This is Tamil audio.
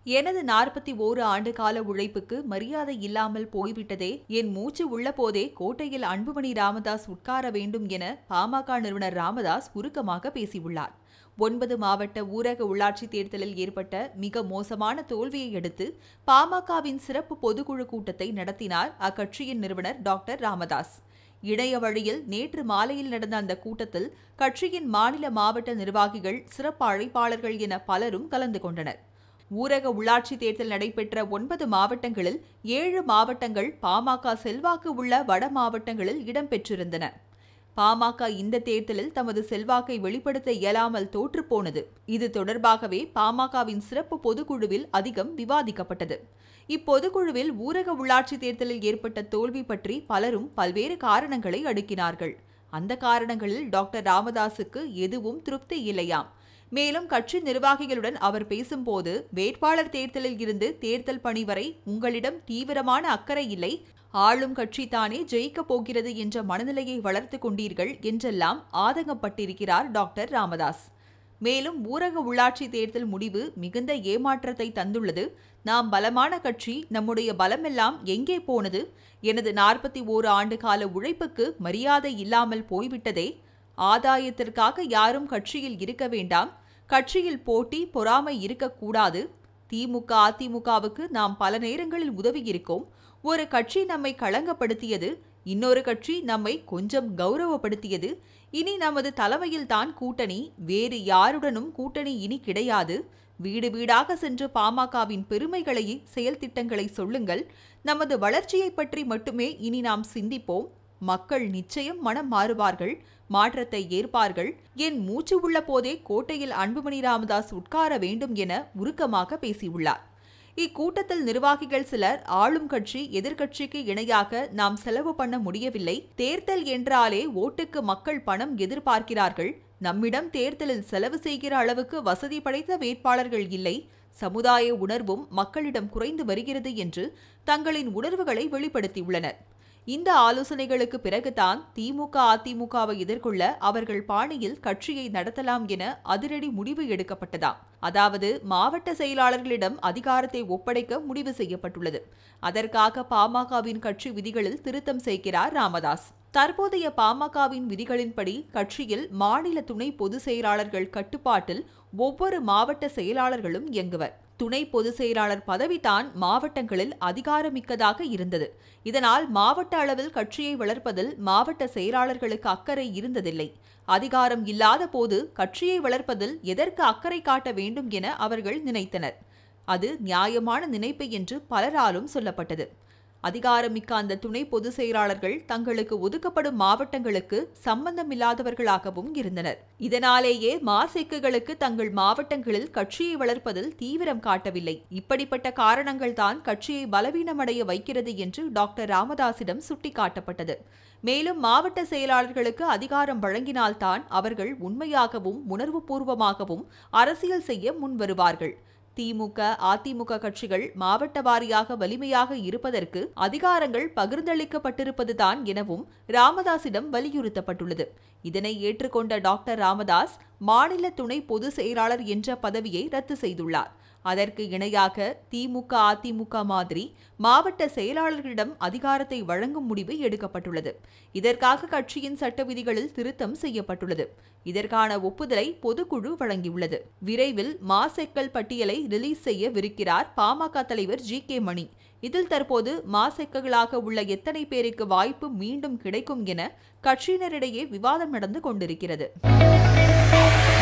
எனது நாற்பத்தி ஓரு ஆண்டு கால உழைப்புக்கு மரியாதை இல்லாமல் போய்விட்டதே என் மூச்சு உள்ள போதே கோட்டையில் அன்புமணி ராமதாஸ் உட்கார வேண்டும் என பாமக நிறுவனர் ராமதாஸ் உருக்கமாக பேசியுள்ளார் ஒன்பது மாவட்ட ஊரக உள்ளாட்சி தேர்தலில் ஏற்பட்ட மிக மோசமான தோல்வியை அடுத்து பாமகவின் சிறப்பு பொதுக்குழு கூட்டத்தை நடத்தினார் அக்கட்சியின் நிறுவனர் டாக்டர் ராமதாஸ் இணைய வழியில் நேற்று மாலையில் நடந்த அந்த கூட்டத்தில் கட்சியின் மாநில மாவட்ட நிர்வாகிகள் சிறப்பு அழைப்பாளர்கள் என பலரும் கலந்து கொண்டனர் ஊரக உள்ளாட்சி தேர்தல் நடைபெற்ற ஒன்பது மாவட்டங்களில் ஏழு மாவட்டங்கள் பாமக செல்வாக்கு உள்ள வட மாவட்டங்களில் இடம்பெற்றிருந்தன பாமக இந்த தேர்தலில் தமது செல்வாக்கை வெளிப்படுத்த இயலாமல் தோற்றுப்போனது இது தொடர்பாகவே பாமகவின் சிறப்பு பொதுக்குழுவில் அதிகம் விவாதிக்கப்பட்டது இப்பொதுக்குழுவில் ஊரக உள்ளாட்சி தேர்தலில் ஏற்பட்ட தோல்வி பற்றி பலரும் பல்வேறு காரணங்களை அடுக்கினார்கள் அந்த காரணங்களில் டாக்டர் ராமதாசுக்கு எதுவும் திருப்தி இல்லையாம் மேலும் கட்சி நிர்வாகிகளுடன் அவர் பேசும்போது வேட்பாளர் தேர்தலில் இருந்து தேர்தல் பணி வரை உங்களிடம் தீவிரமான அக்கறை இல்லை ஆளும் கட்சி தானே ஜெயிக்கப் போகிறது என்ற மனநிலையை வளர்த்து கொண்டீர்கள் என்றெல்லாம் ஆதங்கப்பட்டிருக்கிறார் டாக்டர் ராமதாஸ் மேலும் ஊரக உள்ளாட்சி தேர்தல் முடிவு மிகுந்த ஏமாற்றத்தை தந்துள்ளது நாம் பலமான கட்சி நம்முடைய பலமெல்லாம் எங்கே போனது எனது நாற்பத்தி ஓரு ஆண்டு கால உழைப்புக்கு மரியாதை இல்லாமல் போய்விட்டதே ஆதாயத்திற்காக யாரும் கட்சியில் இருக்க வேண்டாம் கட்சியில் போட்டி பொறாமை இருக்கக்கூடாது திமுக அதிமுகவுக்கு நாம் பல நேரங்களில் உதவி இருக்கோம் ஒரு கட்சி நம்மை களங்கப்படுத்தியது இன்னொரு கட்சி நம்மை கொஞ்சம் கௌரவப்படுத்தியது இனி நமது தலைமையில் தான் கூட்டணி வேறு யாருடனும் கூட்டணி இனி கிடையாது வீடு வீடாக சென்று பாமகவின் பெருமைகளை செயல் திட்டங்களை சொல்லுங்கள் நமது வளர்ச்சியை பற்றி மட்டுமே இனி நாம் சிந்திப்போம் மக்கள் நிச்சயம் மனம் மாறுவார்கள் மாற்றத்தை ஏற்பார்கள் என் மூச்சு உள்ள போதே கோட்டையில் அன்புமணி ராமதாஸ் உட்கார வேண்டும் என உருக்கமாக பேசியுள்ளார் இக்கூட்டத்தில் நிர்வாகிகள் சிலர் ஆளும் கட்சி எதிர்க்கட்சிக்கு இணையாக நாம் செலவு பண்ண முடியவில்லை தேர்தல் என்றாலே ஓட்டுக்கு மக்கள் பணம் எதிர்பார்க்கிறார்கள் நம்மிடம் தேர்தலில் செலவு செய்கிற அளவுக்கு வசதி படைத்த வேட்பாளர்கள் இல்லை சமுதாய உணர்வும் மக்களிடம் குறைந்து வருகிறது என்று தங்களின் உணர்வுகளை வெளிப்படுத்தியுள்ளனர் இந்த ஆலோசனைகளுக்கு பிறகுதான் திமுக அதிமுகவை எதிர்கொள்ள அவர்கள் பாணியில் கட்சியை நடத்தலாம் என அதிரடி முடிவு எடுக்கப்பட்டதாம் அதாவது மாவட்ட செயலாளர்களிடம் அதிகாரத்தை ஒப்படைக்க முடிவு செய்யப்பட்டுள்ளது அதற்காக பாமகவின் கட்சி விதிகளில் திருத்தம் செய்கிறார் ராமதாஸ் தற்போதைய பாமகவின் விதிகளின்படி கட்சியில் மாநில துணை பொதுச் செயலாளர்கள் கட்டுப்பாட்டில் ஒவ்வொரு மாவட்ட செயலாளர்களும் இயங்குவர் துணை பொதுச் செயலாளர் பதவிதான் மாவட்டங்களில் அதிகாரமிக்கதாக இருந்தது இதனால் மாவட்ட அளவில் கட்சியை வளர்ப்பதில் மாவட்ட செயலாளர்களுக்கு அக்கறை இருந்ததில்லை அதிகாரம் இல்லாத போது கட்சியை வளர்ப்பதில் எதற்கு அக்கறை காட்ட வேண்டும் என அவர்கள் நினைத்தனர் அது நியாயமான நினைப்பு என்று பலராலும் சொல்லப்பட்டது அதிகாரமிக்க அந்த துணை பொதுச் செயலாளர்கள் தங்களுக்கு ஒதுக்கப்படும் மாவட்டங்களுக்கு சம்பந்தமில்லாதவர்களாகவும் இருந்தனர் இதனாலேயே மாசெக்குகளுக்கு தங்கள் மாவட்டங்களில் கட்சியை வளர்ப்பதில் தீவிரம் காட்டவில்லை இப்படிப்பட்ட காரணங்கள் தான் கட்சியை பலவீனமடைய வைக்கிறது என்று டாக்டர் ராமதாசிடம் சுட்டிக்காட்டப்பட்டது மேலும் மாவட்ட செயலாளர்களுக்கு அதிகாரம் வழங்கினால்தான் அவர்கள் உண்மையாகவும் உணர்வுபூர்வமாகவும் அரசியல் செய்ய முன்வருவார்கள் திமுக அதிமுக கட்சிகள் மாவட்ட வாரியாக வலிமையாக இருப்பதற்கு அதிகாரங்கள் பகிர்ந்தளிக்கப்பட்டிருப்பதுதான் எனவும் ராமதாசிடம் வலியுறுத்தப்பட்டுள்ளது இதனை ஏற்றுக்கொண்ட டாக்டர் ராமதாஸ் மாநில துணை பொதுச் செயலாளர் என்ற பதவியை ரத்து செய்துள்ளார் அதற்கு இணையாக திமுக அதிமுக மாதிரி மாவட்ட செயலாளர்களிடம் அதிகாரத்தை வழங்கும் முடிவு எடுக்கப்பட்டுள்ளது இதற்காக கட்சியின் சட்ட விதிகளில் திருத்தம் செய்யப்பட்டுள்ளது இதற்கான ஒப்புதலை பொதுக்குழு வழங்கியுள்ளது விரைவில் மாசெக்கல் பட்டியலை ரிலீஸ் செய்யவிருக்கிறார் பாமக தலைவர் ஜி கே மணி இதில் தற்போது மாசெக்கர்களாக உள்ள எத்தனை பேருக்கு வாய்ப்பு மீண்டும் கிடைக்கும் என கட்சியினரிடையே விவாதம் நடந்து கொண்டிருக்கிறது